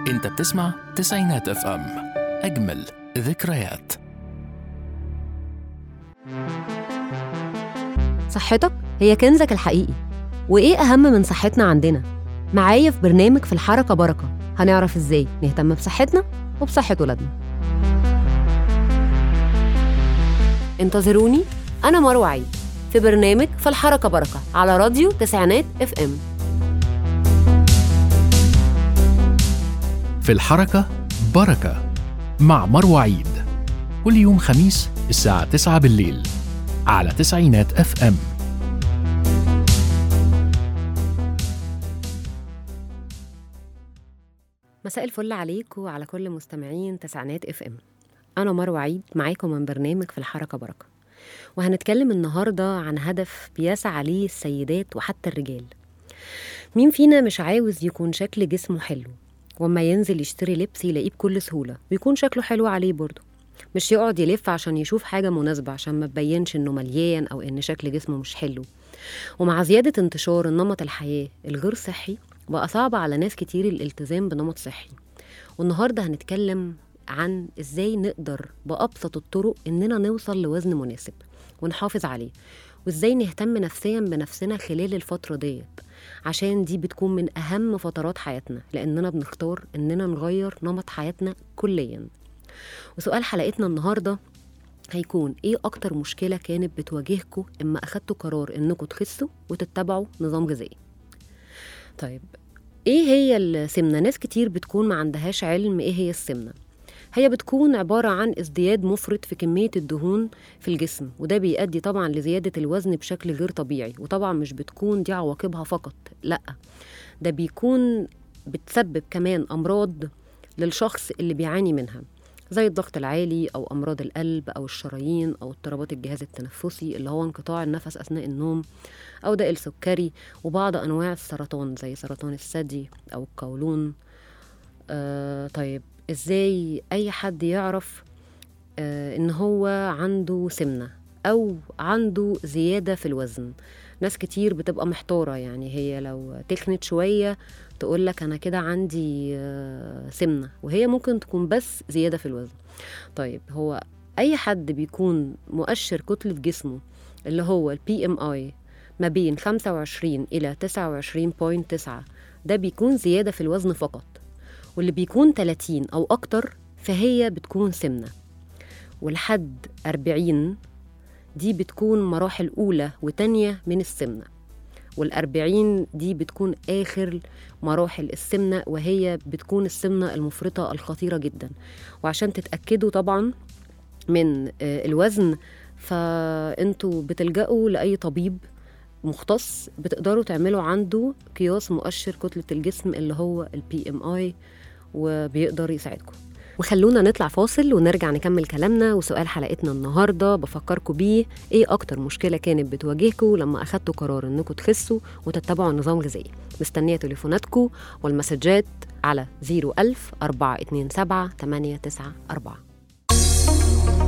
انت بتسمع تسعينات اف ام اجمل ذكريات صحتك هي كنزك الحقيقي وإيه أهم من صحتنا عندنا؟ معايا في برنامج في الحركة بركة هنعرف إزاي نهتم بصحتنا وبصحة ولادنا انتظروني أنا مروة عيد في برنامج في الحركة بركة على راديو تسعينات اف ام في الحركة بركة مع مروة عيد كل يوم خميس الساعة 9 بالليل على تسعينات اف ام مساء الفل عليكم وعلى كل مستمعين تسعينات اف ام انا مروه عيد معاكم من برنامج في الحركه بركه وهنتكلم النهارده عن هدف بيسعى عليه السيدات وحتى الرجال مين فينا مش عاوز يكون شكل جسمه حلو وما ينزل يشتري لبس يلاقيه بكل سهوله ويكون شكله حلو عليه برضه مش يقعد يلف عشان يشوف حاجه مناسبه عشان ما تبينش انه مليان او ان شكل جسمه مش حلو ومع زياده انتشار النمط الحياه الغير صحي بقى صعب على ناس كتير الالتزام بنمط صحي والنهارده هنتكلم عن ازاي نقدر بأبسط الطرق اننا نوصل لوزن مناسب ونحافظ عليه وازاي نهتم نفسيا بنفسنا خلال الفترة ديت عشان دي بتكون من أهم فترات حياتنا لأننا بنختار إننا نغير نمط حياتنا كليا وسؤال حلقتنا النهاردة هيكون ايه اكتر مشكلة كانت بتواجهكم اما اخدتوا قرار انكم تخسوا وتتبعوا نظام غذائي طيب ايه هي السمنة ناس كتير بتكون ما عندهاش علم ايه هي السمنة هي بتكون عبارة عن ازدياد مفرط في كمية الدهون في الجسم وده بيؤدي طبعا لزيادة الوزن بشكل غير طبيعي وطبعا مش بتكون دي عواقبها فقط لا ده بيكون بتسبب كمان أمراض للشخص اللي بيعاني منها زي الضغط العالي أو أمراض القلب أو الشرايين أو اضطرابات الجهاز التنفسي اللي هو انقطاع النفس أثناء النوم أو داء السكري وبعض أنواع السرطان زي سرطان الثدي أو القولون آه طيب إزاي أي حد يعرف آه إن هو عنده سمنة أو عنده زيادة في الوزن ناس كتير بتبقى محتارة يعني هي لو تخنت شوية تقول لك أنا كده عندي آه سمنة وهي ممكن تكون بس زيادة في الوزن طيب هو أي حد بيكون مؤشر كتلة جسمه اللي هو البي ام اي ما بين 25 إلى 29.9 ده بيكون زيادة في الوزن فقط واللي بيكون 30 أو أكتر فهي بتكون سمنة ولحد 40 دي بتكون مراحل أولى وتانية من السمنة والأربعين دي بتكون آخر مراحل السمنة وهي بتكون السمنة المفرطة الخطيرة جدا وعشان تتأكدوا طبعا من الوزن فانتوا بتلجأوا لأي طبيب مختص بتقدروا تعملوا عنده قياس مؤشر كتلة الجسم اللي هو البي ام اي وبيقدر يساعدكم وخلونا نطلع فاصل ونرجع نكمل كلامنا وسؤال حلقتنا النهارده بفكركم بيه ايه اكتر مشكله كانت بتواجهكم لما اخدتوا قرار انكم تخسوا وتتبعوا نظام غذائي مستنيه تليفوناتكم والمسجات على 01000 427 894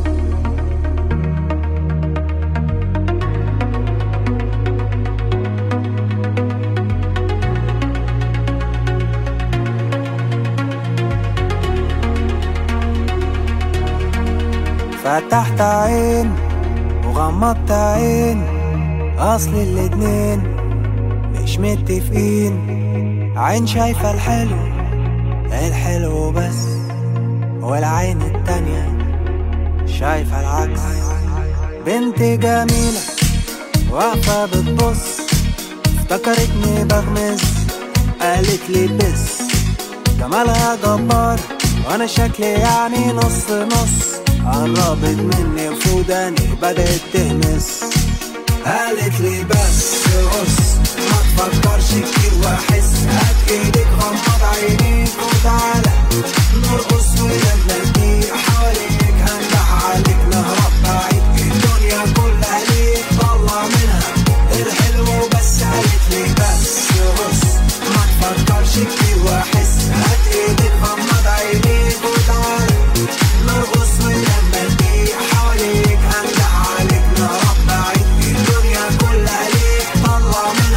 فتحت عين وغمضت عين اصل الاتنين مش متفقين عين شايفة الحلو الحلو بس والعين التانية شايفة العكس بنت جميلة واقفة بتبص افتكرتني بغمز قالت لي بس جمالها جبار وانا شكلي يعني نص نص قربت مني وفوداني بدأت تهمس قالت لي بس قص ما تفكرش كتير واحس هات ايدك غمض عينيك وتعالى نرقص ونبني حواليك هندح عليك نهرب بعيد الدنيا كلها ليك طلع منها الحلو بس قالت لي بس قص ما تفكرش كتير واحس هات ايدك غمض عينيك وتعالى نرقص ونبني حواليك هندح عليك نهرب بعيد الدنيا كلها ليك طلع منها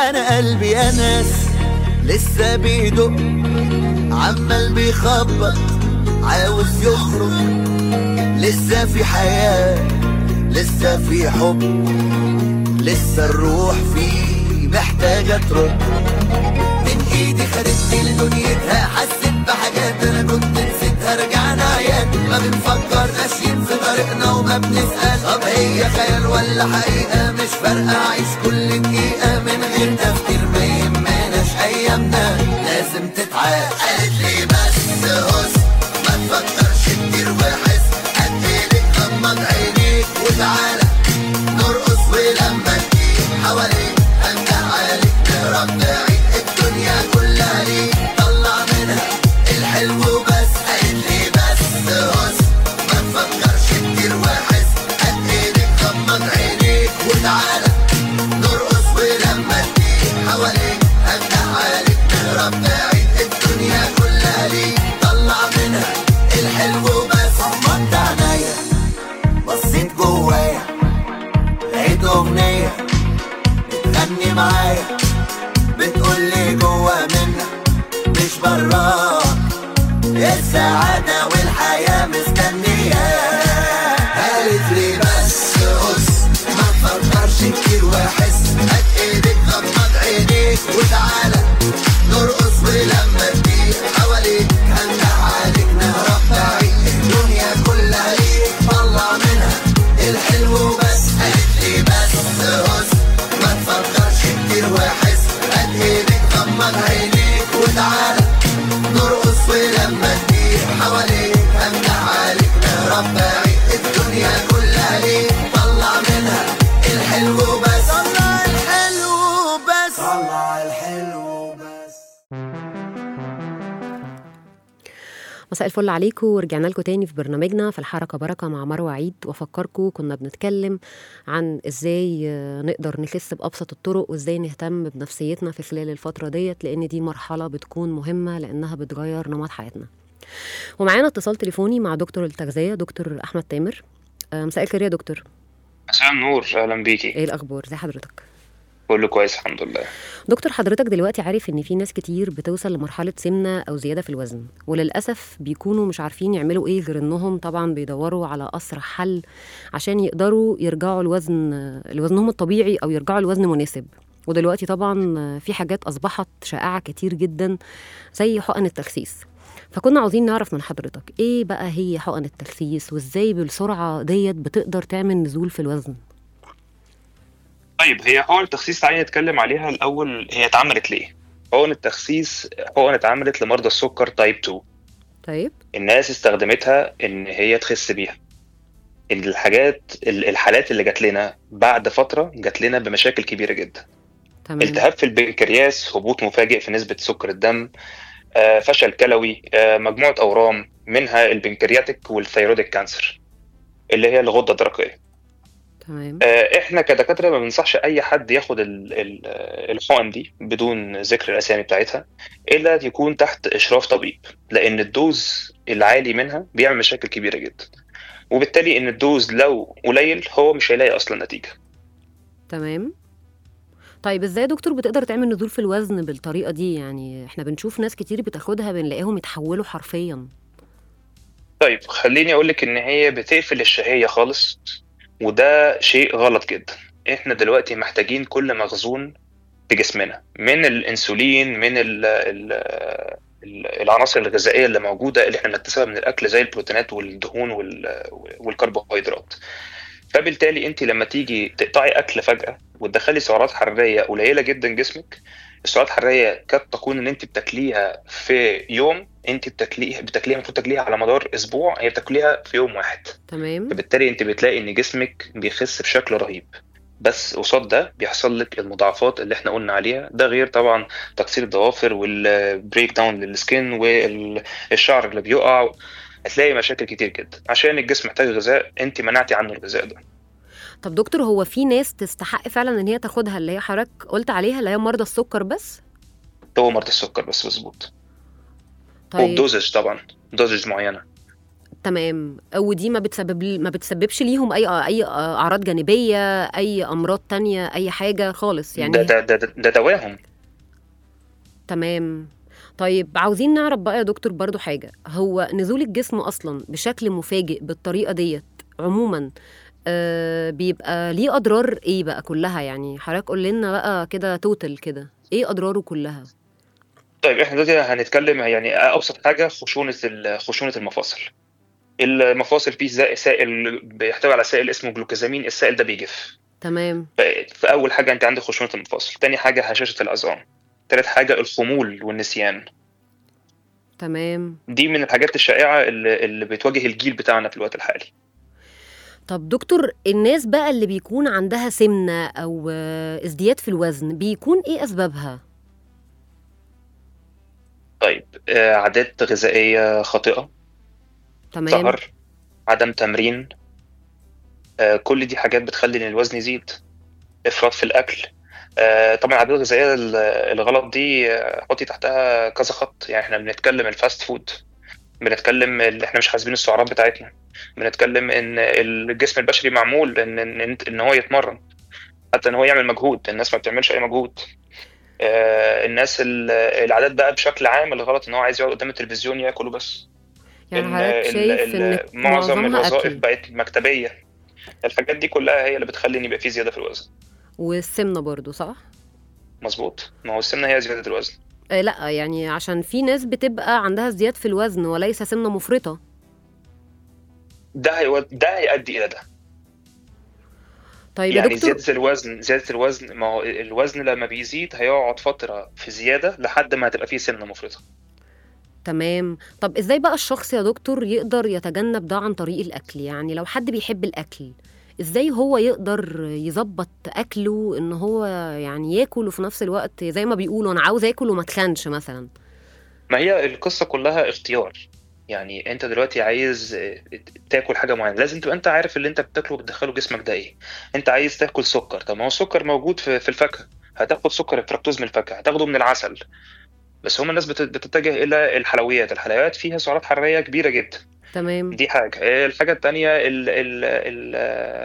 انا قلبي يا ناس لسه بيدق عمال بيخبط عاوز يخرج لسه في حياة لسه في حب لسه الروح فيه محتاجة ترد من ايدي خدتني لدنيتها حسيت بحاجات انا كنت نسيتها رجعنا عيال ما بنفكر ماشيين في طريقنا وما بنسأل طب هي خيال ولا حقيقة مش فارقة اعيش كل دقيقة من غير تفكير ما يهمناش ايامنا لازم تتعاد قالت لي بس هس ما تفكرش كتير وحس قد ايدك غمض عينيك وتعالى نرقص ولما تجيب حواليك انجح عليك نهرب بعيد الدنيا كلها ليك طلع منها الحلو بس قالت لي بس هس ما تفكرش كتير وحس قد ايدك غمض عينيك وتعالى نرقص ولما تجيب حواليك انجح عليك نهرب بعيد الدنيا كلها ليك طلع منها الحلو بس غمضت عينيا بصيت جوايا لقيت اغنيه بتغني معايا بتقول لي جوا منك مش براك السعادة والحياة مستنية قالت لي بس قص ما تفكرش كتير واحس هات ايدك غمض عينيك وتعالى نرقص ولما تجيب حواليك هنجح عليك نهرب بعيد الدنيا كلها ليك طلع منها الحلو بس قالت لي بس قص ما تفكرش كتير واحس هات ايدك غمض عينيك وتعالى نرقص ولما تجيب حواليك هنجح عليك نهرب بعيد الدنيا كلها ليك طلع منها الحلو بس طلع الحلو بس طلع الحلو بس مساء الفل عليكم ورجعنا لكم تاني في برنامجنا في الحركة بركة مع مروة عيد وأفكركم كنا بنتكلم عن إزاي آه، نقدر نخس بأبسط الطرق وإزاي نهتم بنفسيتنا في خلال الفترة ديت لأن دي مرحلة بتكون مهمة لأنها بتغير نمط حياتنا ومعانا اتصال تليفوني مع دكتور التغذية دكتور أحمد تامر آه، مساء الخير يا دكتور مساء النور اهلا بيكي إيه الأخبار زي حضرتك كله كويس الحمد لله دكتور حضرتك دلوقتي عارف ان في ناس كتير بتوصل لمرحله سمنه او زياده في الوزن وللاسف بيكونوا مش عارفين يعملوا ايه غير انهم طبعا بيدوروا على اسرع حل عشان يقدروا يرجعوا الوزن لوزنهم الطبيعي او يرجعوا لوزن مناسب ودلوقتي طبعا في حاجات اصبحت شائعه كتير جدا زي حقن التخسيس فكنا عاوزين نعرف من حضرتك ايه بقى هي حقن التخسيس وازاي بالسرعه ديت بتقدر تعمل نزول في الوزن طيب هي حقن التخسيس تعالي نتكلم عليها الاول هي اتعملت ليه حقن التخسيس حقن اتعملت لمرضى السكر تايب 2 طيب الناس استخدمتها ان هي تخس بيها الحاجات ال- الحالات اللي جات لنا بعد فتره جات لنا بمشاكل كبيره جدا تمام التهاب في البنكرياس هبوط مفاجئ في نسبه سكر الدم آه، فشل كلوي آه، مجموعه اورام منها البنكرياتيك والثيرويدك كانسر اللي هي الغده الدرقيه تمام آه، احنا كدكاتره ما بننصحش اي حد ياخد ال- ال- الحقن دي بدون ذكر الاسامي بتاعتها الا يكون تحت اشراف طبيب لان الدوز العالي منها بيعمل مشاكل كبيره جدا وبالتالي ان الدوز لو قليل هو مش هيلاقي اصلا نتيجه تمام طيب ازاي يا دكتور بتقدر تعمل نزول في الوزن بالطريقه دي يعني احنا بنشوف ناس كتير بتاخدها بنلاقيهم يتحولوا حرفيا طيب خليني اقول لك ان هي بتقفل الشهيه خالص وده شيء غلط جدا احنا دلوقتي محتاجين كل مخزون في جسمنا من الانسولين من ال ال ال- العناصر الغذائيه اللي موجوده اللي احنا بنكتسبها من الاكل زي البروتينات والدهون وال- والكربوهيدرات فبالتالي انت لما تيجي تقطعي اكل فجاه وتدخلي سعرات حراريه قليله جدا جسمك السعرات الحراريه قد تكون ان انت بتاكليها في يوم انت بتاكليها بتاكليها المفروض تاكليها على مدار اسبوع هي بتاكليها في يوم واحد تمام فبالتالي انت بتلاقي ان جسمك بيخس بشكل رهيب بس قصاد ده بيحصل لك المضاعفات اللي احنا قلنا عليها ده غير طبعا تكسير الضوافر والبريك داون للسكين والشعر اللي بيقع هتلاقي مشاكل كتير جدا عشان الجسم محتاج غذاء انت منعتي عنه الغذاء ده طب دكتور هو في ناس تستحق فعلا ان هي تاخدها اللي هي حضرتك قلت عليها اللي هي مرضى السكر بس هو مرضى السكر بس مظبوط طيب وبدوزج طبعا دوزج معينه تمام ودي ما بتسبب ما بتسببش ليهم اي اي اعراض جانبيه اي امراض تانية اي حاجه خالص يعني ده ده ده, ده, ده دواهم تمام طيب عاوزين نعرف بقى يا دكتور برضو حاجة هو نزول الجسم أصلا بشكل مفاجئ بالطريقة ديت عموما آه بيبقى ليه أضرار إيه بقى كلها يعني حضرتك قول لنا بقى كده توتال كده إيه أضراره كلها طيب احنا دلوقتي هنتكلم يعني ابسط حاجه خشونه ال- خشونه المفاصل المفاصل فيه زا- سائل بيحتوي على سائل اسمه جلوكوزامين السائل ده بيجف تمام ف- فاول حاجه انت عندك خشونه المفاصل تاني حاجه هشاشه العظام تالت حاجه الخمول والنسيان تمام دي من الحاجات الشائعه اللي, اللي بتواجه الجيل بتاعنا في الوقت الحالي طب دكتور الناس بقى اللي بيكون عندها سمنة أو آه، ازدياد في الوزن بيكون إيه أسبابها؟ طيب آه، عادات غذائيه خاطئه تمام سهر عدم تمرين آه، كل دي حاجات بتخلي ان الوزن يزيد افراط في الاكل آه، طبعا العادات الغذائيه ال- الغلط دي آه، حطي تحتها كذا خط يعني احنا بنتكلم الفاست فود بنتكلم اللي احنا مش حاسبين السعرات بتاعتنا بنتكلم ان الجسم البشري معمول ان ان, إن هو يتمرن حتى ان هو يعمل مجهود الناس ما بتعملش اي مجهود آه، الناس ال- العادات بقى بشكل عام الغلط ان هو عايز يقعد قدام التلفزيون ياكل وبس يعني إن حضرتك ال- شايف ال- إن معظم معظمها الوظائف أكل بقت مكتبيه الحاجات دي كلها هي اللي بتخلي ان يبقى في زياده في الوزن والسمنة برضو صح؟ مظبوط ما هو السمنه هي زياده الوزن آه لا يعني عشان في ناس بتبقى عندها ازدياد في الوزن وليس سمنة مفرطة ده هيو... ده هيؤدي الى ده طيب يا يعني دكتور زياده الوزن زياده الوزن ما هو الوزن لما بيزيد هيقعد فتره في زياده لحد ما هتبقى فيه سمنه مفرطه تمام طب ازاي بقى الشخص يا دكتور يقدر يتجنب ده عن طريق الأكل يعني لو حد بيحب الأكل ازاي هو يقدر يظبط أكله إن هو يعني ياكل وفي نفس الوقت زي ما بيقولوا أنا عاوز آكل وما اتخنش مثلا ما هي القصه كلها اختيار يعني انت دلوقتي عايز آه، تاكل حاجه معينه لازم تبقى انت عارف اللي انت بتاكله بتدخله جسمك ده ايه انت عايز تاكل سكر طب ما هو السكر موجود في في الفاكهه هتاخد سكر الفركتوز من الفاكهه هتاخده من العسل بس هم الناس بت- بتتجه الى الحلويات الحلويات فيها سعرات حراريه كبيره جدا تمام دي حاجه آه، الحاجه التانيه ال ال ال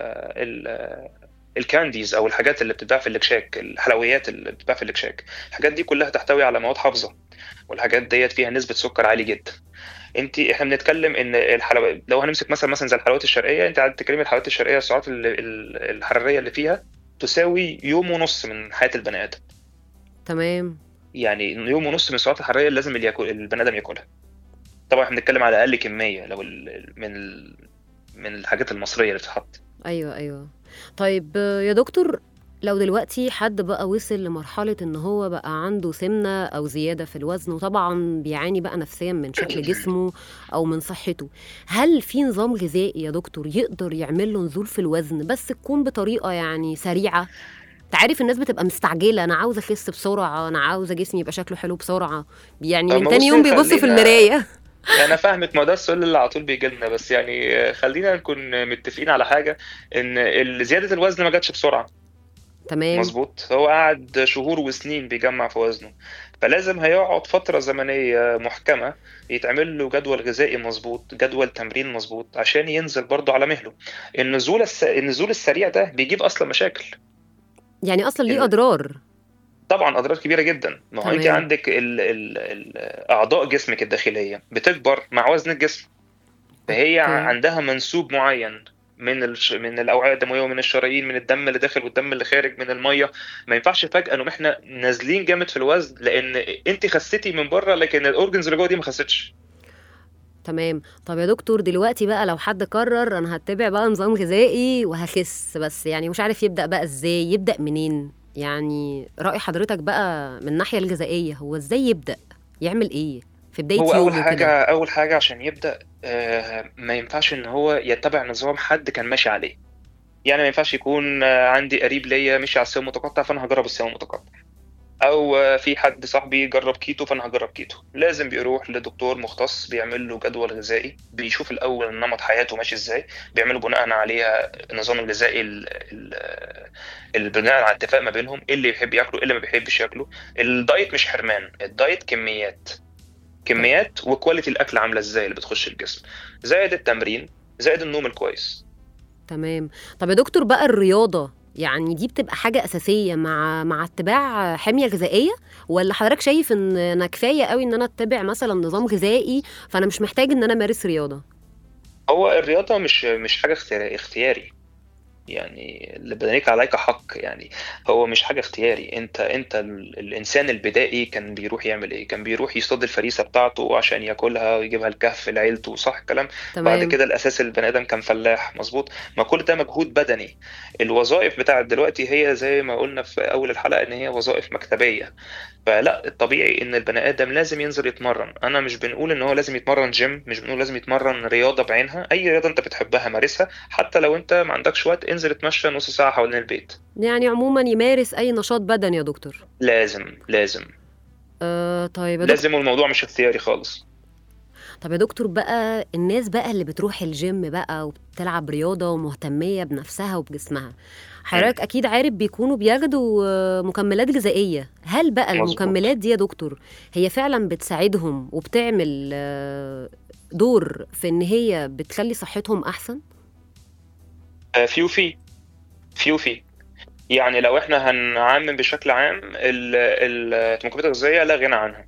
ال الكانديز او الحاجات اللي بتتباع في الاكشاك الحلويات اللي بتتباع في الاكشاك الحاجات دي كلها تحتوي على مواد حافظه والحاجات ديت فيها نسبه سكر عالي جدا انت احنا بنتكلم ان الحلويات لو هنمسك مثلا مثلا زي الحلويات الشرقيه انت قاعد تتكلمي الحلويات الشرقيه السعرات ال- ال- الحراريه اللي فيها تساوي يوم ونص من حياه البني ادم تمام يعني يوم ونص من السعرات الحراريه اللي لازم اللي ياكل البني ادم ياكلها طبعا احنا بنتكلم على اقل كميه لو ال- من ال- من الحاجات المصريه اللي بتتحط ايوه ايوه طيب آه، يا دكتور لو دلوقتي حد بقى وصل لمرحلة ان هو بقى عنده سمنة او زيادة في الوزن وطبعا بيعاني بقى نفسيا من شكل جسمه او من صحته هل في نظام غذائي يا دكتور يقدر يعمل له نزول في الوزن بس تكون بطريقة يعني سريعة تعرف الناس بتبقى مستعجلة أنا عاوزة أخس بسرعة أنا عاوزة جسمي يبقى شكله حلو بسرعة يعني طب من ما تاني بصي يوم بيبص في خلينا- المراية انا فاهمك ما ده السؤال اللي على طول بيجي لنا بس يعني آه، خلينا نكون متفقين على حاجه ان ال- زياده الوزن ما جاتش بسرعه تمام مظبوط هو قعد شهور وسنين بيجمع في وزنه فلازم هيقعد فترة زمنية محكمة يتعمل له جدول غذائي مظبوط جدول تمرين مظبوط عشان ينزل برضه على مهله النزول الس... النزول السريع ده بيجيب أصلا مشاكل يعني أصلا ليه ال- أضرار طبعا أضرار كبيرة جدا ما هو أنت تمام. عندك ال... ال... ال... أعضاء جسمك الداخلية بتكبر مع وزن الجسم فهي أوكي. عندها منسوب معين من الش... من الاوعيه الدمويه ومن الشرايين من الدم اللي داخل والدم اللي خارج من الميه ما ينفعش فجاه انه احنا نازلين جامد في الوزن لان انت خسيتي من بره لكن الاورجنز اللي جوه دي ما خستش تمام طب يا دكتور دلوقتي بقى لو حد قرر انا هتبع بقى نظام غذائي وهخس بس يعني مش عارف يبدأ بقى ازاي يبدأ منين يعني رأي حضرتك بقى من الناحية الغذائية هو ازاي يبدأ يعمل ايه في بداية هو اول يومه حاجه كده اول حاجه عشان يبدا آه، ما ينفعش ان هو يتبع نظام حد كان ماشي عليه يعني ما ينفعش يكون آه، عندي قريب ليا مشي على الصيام المتقطع فانا هجرب الصيام المتقطع او آه، في حد صاحبي جرب كيتو فانا هجرب كيتو لازم بيروح لدكتور مختص بيعمل له جدول غذائي بيشوف الاول نمط حياته ماشي ازاي بيعملوا بناء عليها النظام الغذائي ال- ال- ال- بناء على اتفاق ما بينهم ايه اللي يحب ياكله ايه اللي ما بيحبش ياكله الدايت مش حرمان الدايت كميات كميات وكواليتي الاكل عامله ازاي اللي بتخش الجسم زائد التمرين زائد النوم الكويس تمام طب يا دكتور بقى الرياضة يعني دي بتبقى حاجة أساسية مع مع اتباع حمية غذائية ولا حضرتك شايف إن أنا كفاية قوي إن أنا أتبع مثلا نظام غذائي فأنا مش محتاج إن أنا أمارس رياضة هو الرياضه مش مش حاجه اختياري اختياري يعني اللي بدنيك عليك حق يعني هو مش حاجه اختياري انت انت ال- الانسان البدائي كان بيروح يعمل ايه كان بيروح يصطاد الفريسه بتاعته عشان ياكلها ويجيبها الكهف لعيلته صح الكلام بعد تمام كده الاساس البني ادم كان فلاح مظبوط ما كل ده مجهود بدني الوظائف بتاعت دلوقتي هي زي ما قلنا في اول الحلقه ان هي وظائف مكتبيه فلا الطبيعي ان البني ادم لازم ينزل يتمرن انا مش بنقول ان هو لازم يتمرن جيم مش بنقول لازم يتمرن رياضه بعينها اي رياضه انت بتحبها مارسها حتى لو انت ما عندكش وقت انزل اتمشى نص ساعه حوالين البيت يعني عموما يمارس أي نشاط بدني يا دكتور لازم لازم آه طيب يا دكتور لازم والموضوع مش اختياري خالص طب يا دكتور بقى الناس بقى اللي بتروح الجيم بقى وبتلعب رياضة ومهتمية بنفسها وبجسمها حضرتك أكيد عارف بيكونوا بياخدوا آه، مكملات غذائية هل بقى مظبوط. المكملات دي يا دكتور هي فعلا بتساعدهم وبتعمل آه، دور في إن هي بتخلي صحتهم أحسن؟ آه، في وفي في وفي يعني لو احنا هنعمم بشكل عام ال- ال- المكملات الغذائيه لا غنى عنها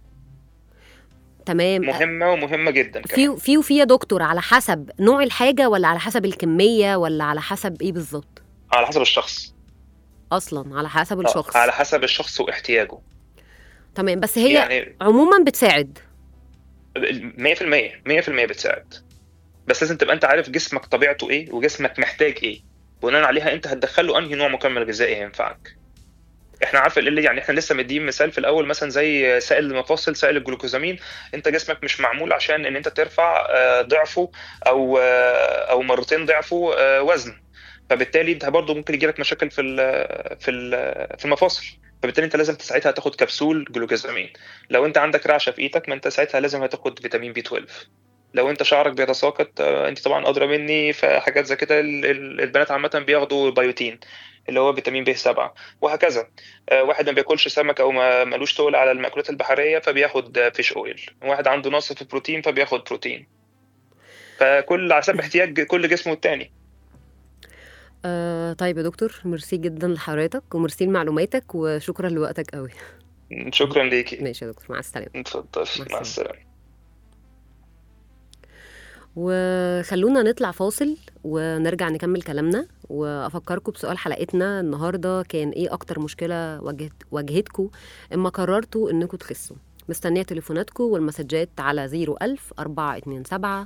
تمام مهمه ومهمه جدا كمان في في وفي يا دكتور على حسب نوع الحاجة ولا على حسب الكمية ولا على حسب إيه بالظبط؟ على حسب الشخص أصلا على حسب آه، الشخص على حسب الشخص واحتياجه تمام بس هي يعني عموما بتساعد 100% 100% بتساعد بس لازم تبقى انت عارف جسمك طبيعته ايه وجسمك محتاج ايه بناء عليها انت هتدخله انهي نوع مكمل غذائي هينفعك احنا عارف اللي يعني احنا لسه مدين مثال في الاول مثلا زي سائل المفاصل سائل الجلوكوزامين انت جسمك مش معمول عشان ان انت ترفع آه، ضعفه او آه، او مرتين ضعفه آه، وزن فبالتالي ده برضه ممكن يجيلك مشاكل في ال- في ال- في المفاصل فبالتالي انت لازم ساعتها تاخد كبسول جلوكوزامين لو انت عندك رعشه في ايدك ما انت ساعتها لازم هتاخد فيتامين بي 12 لو انت شعرك بيتساقط آه، انت طبعا ادرى مني فحاجات زي كده ال- ال- البنات عامه بياخدوا بايوتين اللي هو فيتامين ب 7 وهكذا آه، واحد ما بياكلش سمك او ما ملوش تقل على المأكولات البحريه فبياخد آه، فيش اويل واحد عنده نقص في البروتين فبياخد بروتين فكل على حسب احتياج كل جسم والتاني آه طيب يا دكتور ميرسي جدا لحضرتك وميرسي لمعلوماتك وشكرا لوقتك قوي شكرا ليكي ماشي يا دكتور مع السلامه اتفضل مع مع السلامه وخلونا نطلع فاصل ونرجع نكمل كلامنا وافكركم بسؤال حلقتنا النهارده كان ايه اكتر مشكله واجهت واجهتكم اما قررتوا انكم تخسوا مستنيه تليفوناتكم والمسجات على 01000 427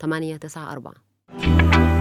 894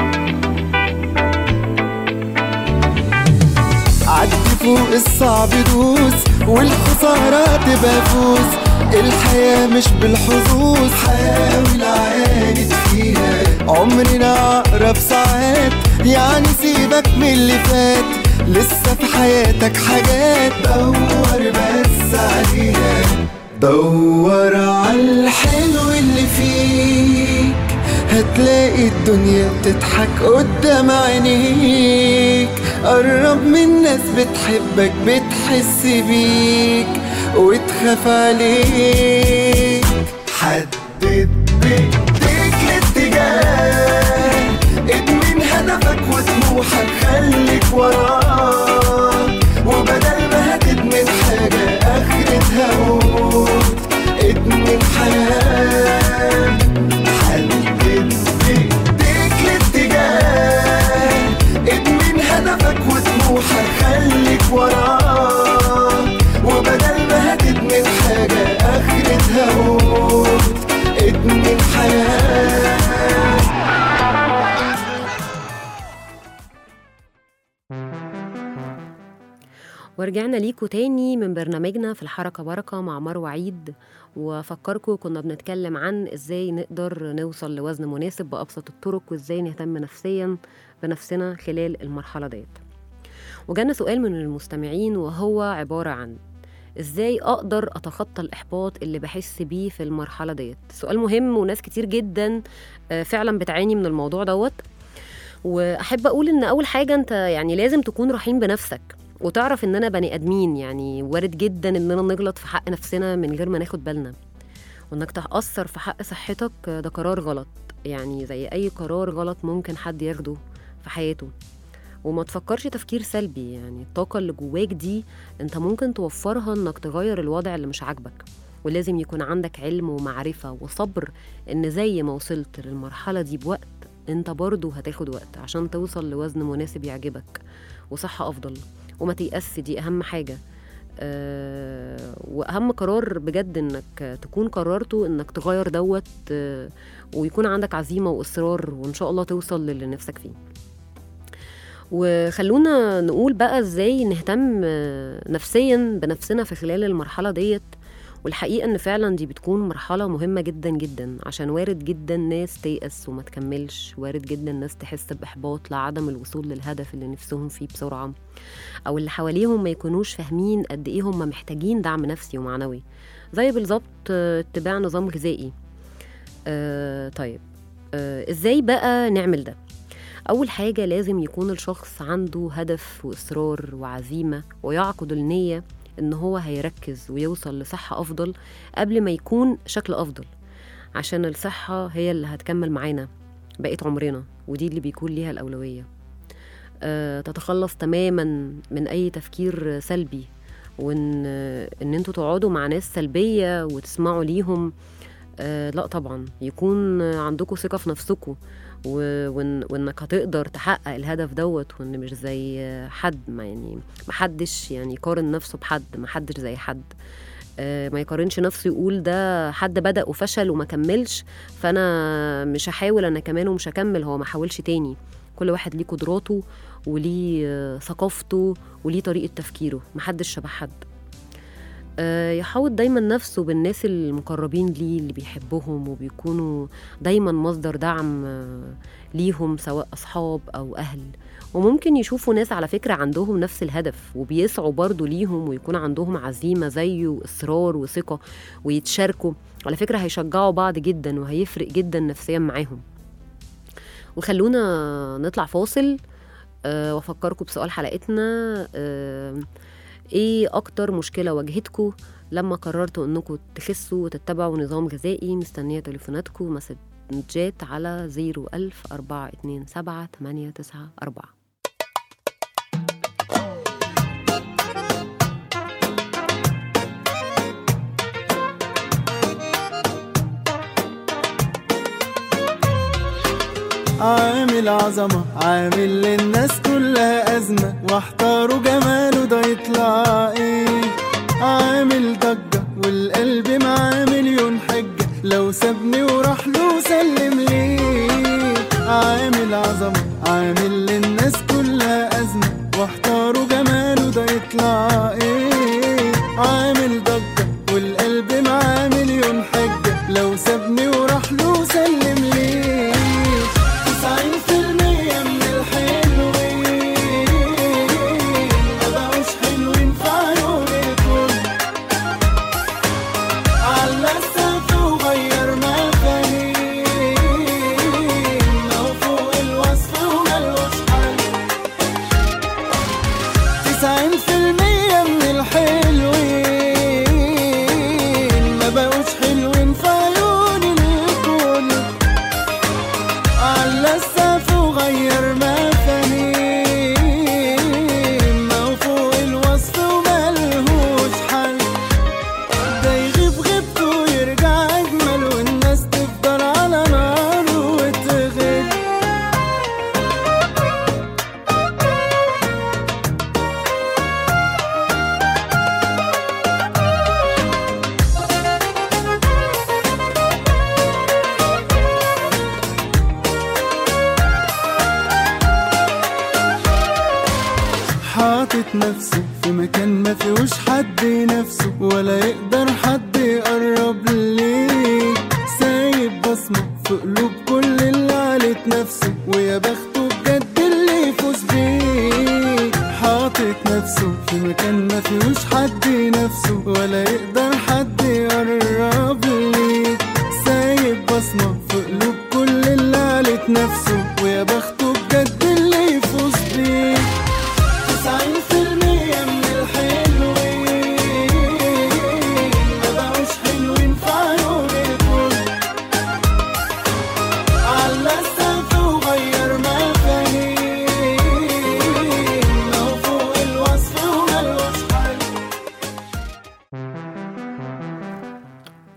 عدي فوق الصعب دوس والخسارة تبقى فوز الحياة مش بالحظوظ حاول عاند فيها عمرنا أقرب ساعات يعني سيبك من اللي فات لسه في حياتك حاجات دور بس عليها دور على الحلو اللي فيك هتلاقي الدنيا بتضحك قدام عينيك قرب من ناس بتحبك بتحس بيك وتخاف عليك حدد بايديك الاتجاه ادمن هدفك وطموحك خليك وراه وبدل ما هتدمن حاجة اخرتها موت ادمن حياة حدد بايديك الاتجاه ادمن هدفك وطموحك خليك وراه وبدل ما هتدمن حاجة اخرتها موت ادمن حياة ورجعنا ليكوا تاني من برنامجنا في الحركة بركة مع مروة عيد وفكركم كنا بنتكلم عن ازاي نقدر نوصل لوزن مناسب بأبسط الطرق وازاي نهتم نفسيا بنفسنا خلال المرحلة ديت وجانا سؤال من المستمعين وهو عبارة عن ازاي اقدر اتخطى الاحباط اللي بحس بيه في المرحله ديت سؤال مهم وناس كتير جدا آه، فعلا بتعاني من الموضوع دوت واحب اقول ان اول حاجه انت يعني لازم تكون رحيم بنفسك وتعرف اننا بني ادمين يعني وارد جدا اننا نغلط في حق نفسنا من غير ما ناخد بالنا وانك تأثر في حق صحتك ده قرار غلط يعني زي اي قرار غلط ممكن حد ياخده في حياته وما تفكرش تفكير سلبي يعني الطاقة اللي جواك دي انت ممكن توفرها انك تغير الوضع اللي مش عاجبك ولازم يكون عندك علم ومعرفة وصبر ان زي ما وصلت للمرحلة دي بوقت انت برضو هتاخد وقت عشان توصل لوزن مناسب يعجبك وصحة افضل وما تيأس دي اهم حاجة أه واهم قرار بجد انك تكون قررته انك تغير دوت أه ويكون عندك عزيمة واصرار وان شاء الله توصل للي نفسك فيه وخلونا نقول بقى ازاي نهتم آه، نفسيا بنفسنا في خلال المرحلة ديت والحقيقة ان فعلا دي بتكون مرحلة مهمة جدا جدا عشان وارد جدا ناس تيأس وما تكملش وارد جدا ناس تحس بإحباط لعدم الوصول للهدف اللي نفسهم فيه بسرعة أو اللي حواليهم ما يكونوش فاهمين قد إيه هم محتاجين دعم نفسي ومعنوي زي بالظبط آه، اتباع نظام غذائي آه طيب آه ازاي بقى نعمل ده أول حاجة لازم يكون الشخص عنده هدف وإصرار وعزيمة ويعقد النية إن هو هيركز ويوصل لصحة أفضل قبل ما يكون شكل أفضل عشان الصحة هي اللي هتكمل معانا بقية عمرنا ودي اللي بيكون ليها الأولوية أه تتخلص تماما من أي تفكير سلبي وإن آه، إن انتوا تقعدوا مع ناس سلبية وتسمعوا ليهم أه لا طبعا يكون عندكم ثقة في نفسكم و- وإن وانك هتقدر تحقق الهدف دوت وان مش زي حد ما يعني ما حدش يعني يقارن نفسه بحد ما حدش زي حد آه، ما يقارنش نفسه يقول ده حد بدأ وفشل وما كملش فانا مش هحاول انا كمان ومش هكمل هو ما حاولش تاني كل واحد ليه قدراته وليه آه، ثقافته وليه طريقة تفكيره محدش شبه حد آه، يحوط دايما نفسه بالناس المقربين ليه اللي بيحبهم وبيكونوا دايما مصدر دعم آه، ليهم سواء أصحاب أو أهل وممكن يشوفوا ناس على فكرة عندهم نفس الهدف وبيسعوا برضو ليهم ويكون عندهم عزيمة زيه وإصرار وثقة ويتشاركوا على فكرة هيشجعوا بعض جدا وهيفرق جدا نفسيا معاهم وخلونا نطلع فاصل أه وافكركم بسؤال حلقتنا أه ايه اكتر مشكله واجهتكم لما قررتوا انكم تخسوا وتتبعوا نظام غذائي مستنيه تليفوناتكم مسجات على 01000 427 894 عامل عظمة عامل للناس كلها أزمة واحتاروا جماله ده يطلع ايه عامل ضجة والقلب معاه مليون حجة لو سابني وراح له سلم ليه عامل عظمة عامل للناس كلها أزمة واحتاروا جماله ده يطلع ايه عامل ضجة والقلب معاه مليون حجة لو سابني وراح له سلم ليه تسعين في المية من الحلوين مبقوش حلوين في عيون الكل على السقف وغير مفاهيم لو فوق الوصف وملوش حل تسعين في المية من الحلوين مبقوش حلوين في عيون الكل على السقف وغير مفاهيم ما فوق الوصف وملهوش حل ده يغيب غيبته ويرجع أجمل والناس تفضل على نار وتغيب حاطط نفسه في مكان ما فيهوش حد نفسه ولا يقدر حد يقرب ليه سايب بصمة في قلوب كل اللي علت نفسه ويا بخته بجد اللي يفوز بيه حاطط نفسه في مكان ما فيهوش حد نفسه ولا يقدر حد يقرب ليه سايب بصمة في قلوب كل اللي علت نفسه ويا بخته بجد اللي يفوز بيه تسعين في المية من الحلوين مبقوش حلوين في عيون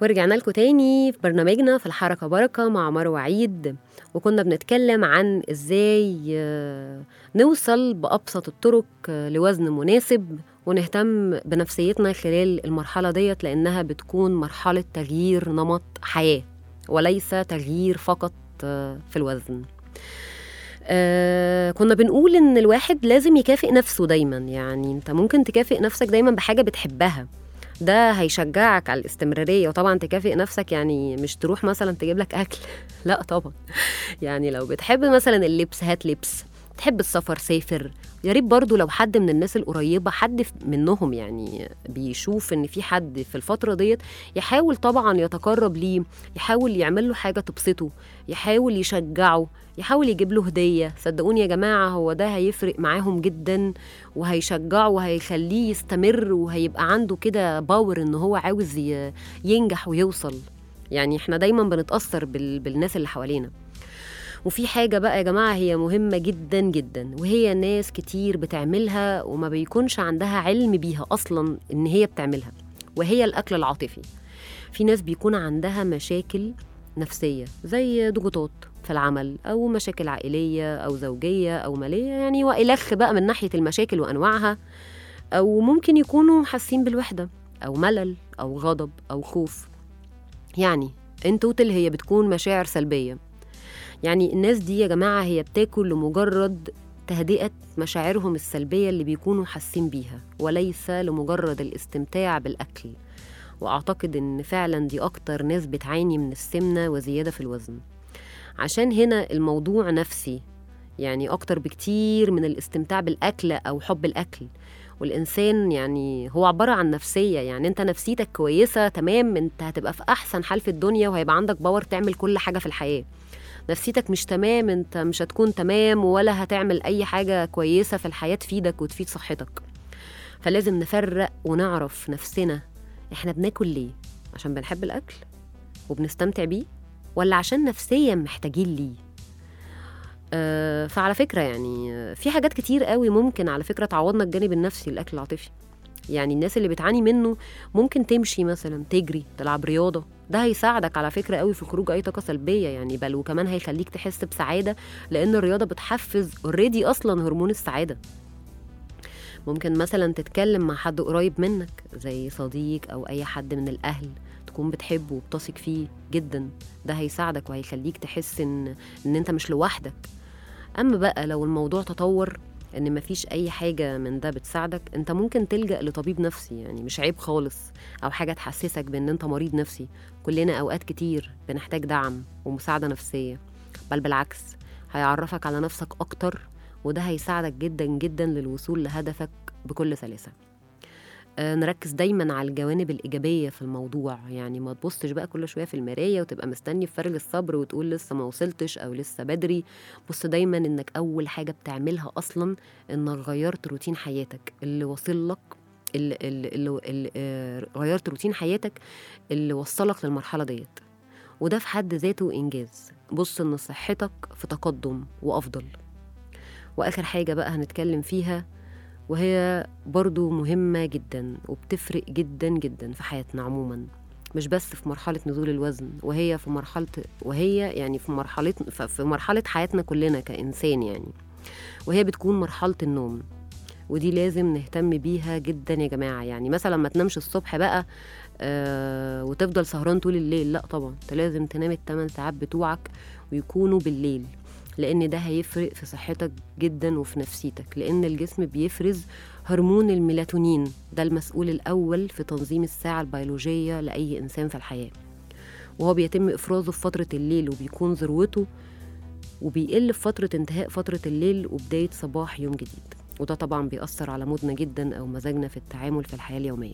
ورجعنا لكم تاني في برنامجنا في الحركة بركة مع مروة عيد وكنا بنتكلم عن ازاي آه، نوصل بأبسط الطرق آه، لوزن مناسب ونهتم بنفسيتنا خلال المرحلة ديت لأنها بتكون مرحلة تغيير نمط حياة وليس تغيير فقط آه، في الوزن آه كنا بنقول ان الواحد لازم يكافئ نفسه دايما يعني انت ممكن تكافئ نفسك دايما بحاجه بتحبها ده هيشجعك على الاستمراريه وطبعا تكافئ نفسك يعني مش تروح مثلا تجيب لك اكل لا طبعا يعني لو بتحب مثلا اللبس هات لبس تحب السفر سافر يا ريت برضو لو حد من الناس القريبة حد ف- منهم يعني بيشوف ان في حد في الفترة ديت يحاول طبعا يتقرب ليه يحاول يعمل له حاجة تبسطه يحاول يشجعه يحاول يجيب له هدية صدقوني يا جماعة هو ده هيفرق معاهم جدا وهيشجعه وهيخليه يستمر وهيبقى عنده كده باور ان هو عاوز ي- ينجح ويوصل يعني احنا دايما بنتأثر بال... بالناس اللي حوالينا وفي حاجة بقى يا جماعة هي مهمة جدا جدا وهي ناس كتير بتعملها وما بيكونش عندها علم بيها أصلا إن هي بتعملها وهي الأكل العاطفي في ناس بيكون عندها مشاكل نفسية زي ضغوطات في العمل أو مشاكل عائلية أو زوجية أو مالية يعني وإلخ بقى من ناحية المشاكل وأنواعها أو ممكن يكونوا حاسين بالوحدة أو ملل أو غضب أو خوف يعني ان توتال هي بتكون مشاعر سلبية يعني الناس دي يا جماعة هي بتاكل لمجرد تهدئة مشاعرهم السلبية اللي بيكونوا حاسين بيها وليس لمجرد الاستمتاع بالأكل وأعتقد إن فعلا دي أكتر ناس بتعاني من السمنة وزيادة في الوزن عشان هنا الموضوع نفسي يعني أكتر بكتير من الاستمتاع بالأكل أو حب الأكل والإنسان يعني هو عبارة عن نفسية يعني أنت نفسيتك كويسة تمام أنت هتبقى في أحسن حال في الدنيا وهيبقى عندك باور تعمل كل حاجة في الحياة نفسيتك مش تمام انت مش هتكون تمام ولا هتعمل اي حاجه كويسه في الحياه تفيدك وتفيد صحتك فلازم نفرق ونعرف نفسنا احنا بناكل ليه عشان بنحب الاكل وبنستمتع بيه ولا عشان نفسيا محتاجين ليه آه فعلى فكره يعني آه، في حاجات كتير قوي ممكن على فكره تعوضنا الجانب النفسي الاكل العاطفي يعني الناس اللي بتعاني منه ممكن تمشي مثلا تجري تلعب رياضه ده هيساعدك على فكره قوي في خروج اي طاقه سلبيه يعني بل وكمان هيخليك تحس بسعاده لان الرياضه بتحفز اوريدي اصلا هرمون السعاده ممكن مثلا تتكلم مع حد قريب منك زي صديق او اي حد من الاهل تكون بتحبه وبتثق فيه جدا ده هيساعدك وهيخليك تحس ان ان انت مش لوحدك اما بقى لو الموضوع تطور ان مفيش اي حاجه من ده بتساعدك انت ممكن تلجا لطبيب نفسي يعني مش عيب خالص او حاجه تحسسك بان انت مريض نفسي كلنا اوقات كتير بنحتاج دعم ومساعده نفسيه بل بالعكس هيعرفك على نفسك اكتر وده هيساعدك جدا جدا للوصول لهدفك بكل سلاسه آه، نركز دايما على الجوانب الإيجابية في الموضوع يعني ما تبصش بقى كل شوية في المراية وتبقى مستني بفارغ الصبر وتقول لسه ما وصلتش أو لسه بدري بص دايما إنك أول حاجة بتعملها أصلا إنك غيرت روتين حياتك اللي واصل لك اللي, اللي, اللي, اللي آه، غيرت روتين حياتك اللي وصلك للمرحلة ديت وده في حد ذاته إنجاز بص إن صحتك في تقدم وأفضل وآخر حاجة بقى هنتكلم فيها وهي برضو مهمة جدا وبتفرق جدا جدا في حياتنا عموما مش بس في مرحلة نزول الوزن وهي في مرحلة وهي يعني في مرحلة في مرحلة حياتنا كلنا كإنسان يعني وهي بتكون مرحلة النوم ودي لازم نهتم بيها جدا يا جماعة يعني مثلا ما تنامش الصبح بقى آه وتفضل سهران طول الليل لا طبعا انت لازم تنام الثمان ساعات بتوعك ويكونوا بالليل لان ده هيفرق في صحتك جدا وفي نفسيتك لان الجسم بيفرز هرمون الميلاتونين ده المسؤول الاول في تنظيم الساعه البيولوجيه لاي انسان في الحياه وهو بيتم افرازه في فتره الليل وبيكون ذروته وبيقل في فتره انتهاء فتره الليل وبدايه صباح يوم جديد وده طبعا بيأثر على مودنا جدا او مزاجنا في التعامل في الحياه اليوميه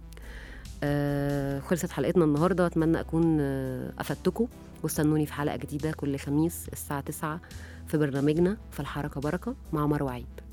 آه خلصت حلقتنا النهارده اتمنى اكون آه افدتكم واستنوني في حلقه جديده كل خميس الساعه 9 في برنامجنا في الحركه بركه مع مروه عيد